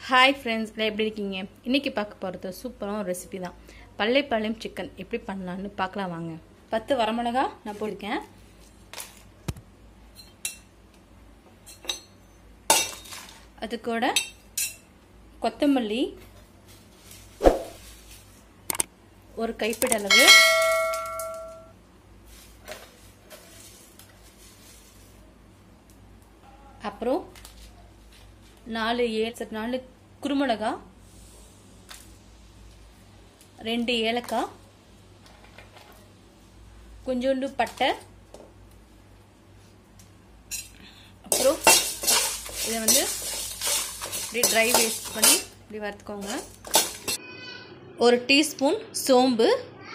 hi friends எல்லாம் எப்படி இருக்கீங்க இன்றைக்கி பார்க்க போகிறது சூப்பரான ஒரு ரெசிபி தான் பள்ளைப்பாளையம் சிக்கன் எப்படி பண்ணலான்னு பார்க்கலாம் வாங்க பத்து வரமிளகா நான் போட்டிருக்கேன் அது கூட கொத்தமல்லி ஒரு கைப்பிடி அளவு அப்புறம் நாலு ஏ நாலு குருமிளகா ரெண்டு ஏலக்காய் கொஞ்சோண்டு பட்டை அப்புறம் இதை வந்து இப்படி ட்ரை வேஸ்ட் பண்ணி இப்படி வறுத்துக்கோங்க ஒரு டீஸ்பூன் சோம்பு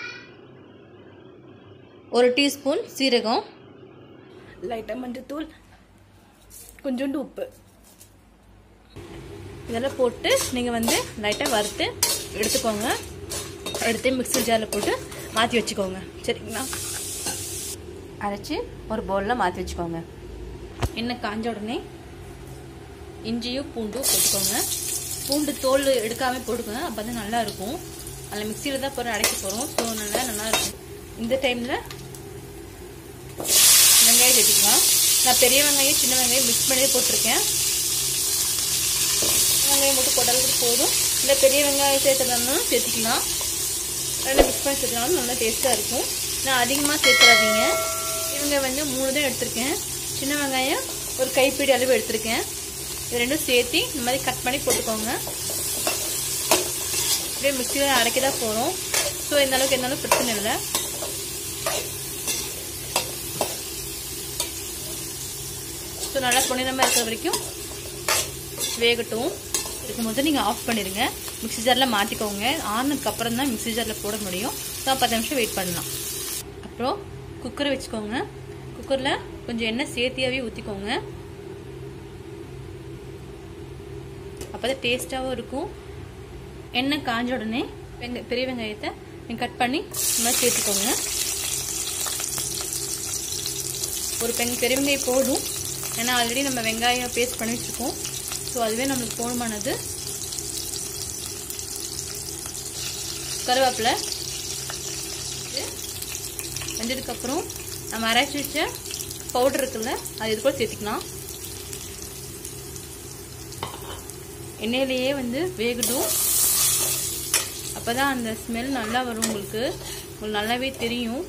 ஒரு டீஸ்பூன் சீரகம் லைட்டாக மஞ்சத்தூள் கொஞ்சோண்டு உப்பு இதெல்லாம் போட்டு நீங்கள் வந்து லைட்டாக வறுத்து எடுத்துக்கோங்க எடுத்து மிக்ஸி ஜாரில் போட்டு மாற்றி வச்சுக்கோங்க சரிங்களா அரைச்சி ஒரு பவுலில் மாற்றி வச்சுக்கோங்க எண்ணெய் காஞ்ச உடனே இஞ்சியும் பூண்டும் போட்டுக்கோங்க பூண்டு தோல் எடுக்காமல் போட்டுக்கோங்க அப்போ தான் நல்லா இருக்கும் அதில் மிக்சியில் தான் போகிற அடைக்க போகிறோம் ஸோ நல்லா நல்லா இருக்கும் இந்த டைமில் வெங்காயம் சேர்த்துக்கலாம் நான் பெரிய வெங்காயம் சின்ன வெங்காயம் மிக்ஸ் பண்ணி போட்டிருக்கேன் வெங்காயம் மட்டும் போட்டாலும் போதும் இல்லை பெரிய வெங்காயம் சேர்த்துறதுனாலும் சேர்த்துக்கலாம் நல்லா மிக்ஸ் பண்ணி சேர்த்துனாலும் நல்லா டேஸ்ட்டாக இருக்கும் நான் அதிகமாக சேர்த்துறாதீங்க இவங்க வந்து மூணு தான் எடுத்திருக்கேன் சின்ன வெங்காயம் ஒரு கைப்பிடி அளவு எடுத்திருக்கேன் இது ரெண்டும் சேர்த்து இந்த மாதிரி கட் பண்ணி போட்டுக்கோங்க அப்படியே மிக்சியில் அரைக்க தான் போகிறோம் ஸோ இந்த அளவுக்கு எந்த அளவுக்கு பிரச்சனை இல்லை ஸோ நல்லா பொன்னிறமாக இருக்கிற வரைக்கும் வேகட்டும் இருக்கும் போது நீங்கள் ஆஃப் பண்ணிடுங்க மிக்ஸி ஜாரில் மாற்றிக்கோங்க ஆனதுக்கு அப்புறம் தான் மிக்ஸி ஜாரில் போட முடியும் ஸோ பத்து நிமிஷம் வெயிட் பண்ணலாம் அப்புறம் குக்கரை வச்சுக்கோங்க குக்கரில் கொஞ்சம் எண்ணெய் சேர்த்தியாகவே ஊற்றிக்கோங்க அப்போ தான் டேஸ்ட்டாகவும் இருக்கும் எண்ணெய் காஞ்ச உடனே வெங்க பெரிய வெங்காயத்தை நீங்கள் கட் பண்ணி இந்த மாதிரி சேர்த்துக்கோங்க ஒரு பெண் பெரிய வெங்காயம் போதும் ஏன்னா ஆல்ரெடி நம்ம வெங்காயம் பேஸ்ட் பண்ணி வச்சுருக்கோம் ஸோ அதுவே நம்மளுக்கு போதுமானது கருவேப்பிலை வெந்ததுக்கப்புறம் நம்ம அரைச்சி வச்ச பவுடர் இருக்குல்ல அது இது கூட சேர்த்துக்கலாம் எண்ணெயிலேயே வந்து வேகட்டும் அப்போ தான் அந்த ஸ்மெல் நல்லா வரும் உங்களுக்கு உங்களுக்கு நல்லாவே தெரியும்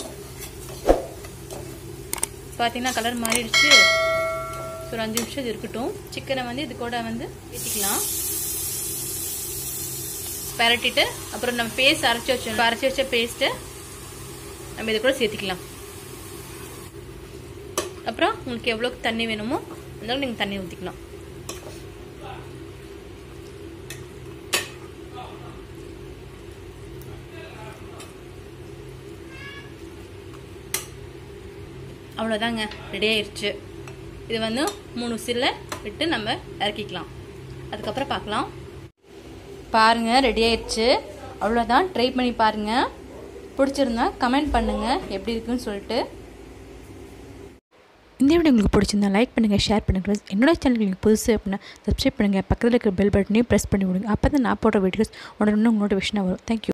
பார்த்தீங்கன்னா கலர் மாறிடுச்சு ஒரு அஞ்சு நிமிஷம் இது இருக்கட்டும் சிக்கனை வந்து இது கூட வந்து ஊற்றிக்கலாம் பரட்டிட்டு அப்புறம் நம்ம பேஸ்ட் அரைச்சி வச்சோம் அரைச்சி வச்ச பேஸ்ட்டு நம்ம இது கூட சேர்த்துக்கலாம் அப்புறம் உங்களுக்கு எவ்வளோக்கு தண்ணி வேணுமோ அந்த நீங்கள் தண்ணி ஊற்றிக்கலாம் அவ்வளோதாங்க ரெடி ஆயிடுச்சு இது வந்து மூணு விசிலில் விட்டு நம்ம இறக்கிக்கலாம் அதுக்கப்புறம் பார்க்கலாம் பாருங்கள் ரெடி ஆயிடுச்சு அவ்வளோதான் ட்ரை பண்ணி பாருங்கள் பிடிச்சிருந்தா கமெண்ட் பண்ணுங்கள் எப்படி இருக்குன்னு சொல்லிட்டு இந்த வீடியோ உங்களுக்கு பிடிச்சிருந்தா லைக் பண்ணுங்கள் ஷேர் பண்ணுங்கள் என்னோட சேனல் உங்களுக்கு புதுசு அப்படின்னா சப்ஸ்கிரைப் பண்ணுங்கள் பக்கத்தில் இருக்கிற பெல் பட்டனையும் ப்ரெஸ் பண்ணி விடுங்க அப்போ தான் நான் போடுற வீடியோஸ் உடனே உங்களோட விஷயம் வரும் தேங்க்யூ